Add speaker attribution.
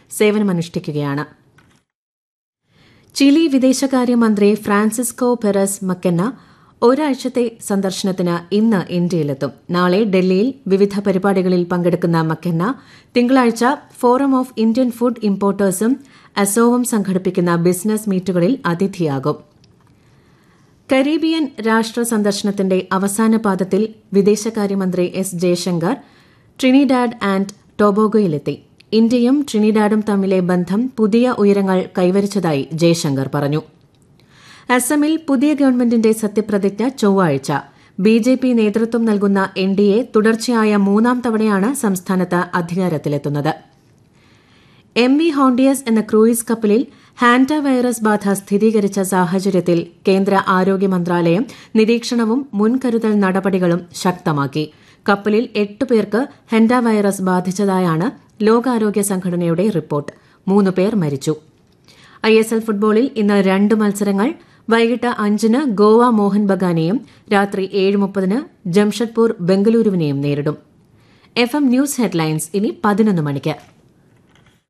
Speaker 1: സേവനമനുഷ്ഠിക്കുകയാണ് Chile വിദേശകാര്യമന്ത്രി Francisco Perez Mackenna ഒരാഴ്ചത്തെ സന്ദർശനത്തിന് ഇന്ന് ഇന്ത്യയിലെത്തും നാളെ ഡൽഹിയിൽ വിവിധ പരിപാടികളിൽ പങ്കെടുക്കുന്ന മക്കെന്ന തിങ്കളാഴ്ച ഫോറം ഓഫ് ഇന്ത്യൻ ഫുഡ് ഇമ്പോർട്ടേഴ്സും അസോവും സംഘടിപ്പിക്കുന്ന ബിസിനസ് മീറ്റുകളിൽ അതിഥിയാകും കരീബിയൻ രാഷ്ട്ര സന്ദർശനത്തിന്റെ അവസാന പാദത്തിൽ വിദേശകാര്യമന്ത്രി എസ് ജയശങ്കർ ട്രിനിഡാഡ് ആൻഡ് ടൊബോഗോയിലെത്തി ഇന്ത്യയും ട്രിനിഡാഡും തമ്മിലെ ബന്ധം പുതിയ ഉയരങ്ങൾ കൈവരിച്ചതായി ജയശങ്കർ പറഞ്ഞു അസമിൽ പുതിയ ഗവൺമെന്റിന്റെ സത്യപ്രതിജ്ഞ ചൊവ്വാഴ്ച ബി ജെ പി നേതൃത്വം നൽകുന്ന എൻ ഡി എ തുടർച്ചയായ മൂന്നാം തവണയാണ് സംസ്ഥാനത്ത് അധികാരത്തിലെത്തുന്നത് എം വി ഹോണ്ടിയസ് എന്ന ക്രൂയിസ് കപ്പലിൽ ഹാൻഡ വൈറസ് ബാധ സ്ഥിരീകരിച്ച സാഹചര്യത്തിൽ കേന്ദ്ര ആരോഗ്യ മന്ത്രാലയം നിരീക്ഷണവും മുൻകരുതൽ നടപടികളും ശക്തമാക്കി കപ്പലിൽ എട്ട് പേർക്ക് ഹെൻഡ വൈറസ് ബാധിച്ചതായാണ് ലോകാരോഗ്യ സംഘടനയുടെ റിപ്പോർട്ട് മൂന്ന് പേർ മരിച്ചു ഐ എസ് എൽ ഫുട്ബോളിൽ ഇന്ന് രണ്ട് മത്സരങ്ങൾ വൈകിട്ട് അഞ്ചിന് ഗോവ മോഹൻ ബഗാനെയും രാത്രി ഏഴ് മുപ്പതിന് ജംഷഡ്പൂർ ബംഗളൂരുവിനെയും നേരിടും എഫ് എം ന്യൂസ് ഹെഡ്ലൈൻസ് ഇനി പതിനൊന്ന് മണിക്ക്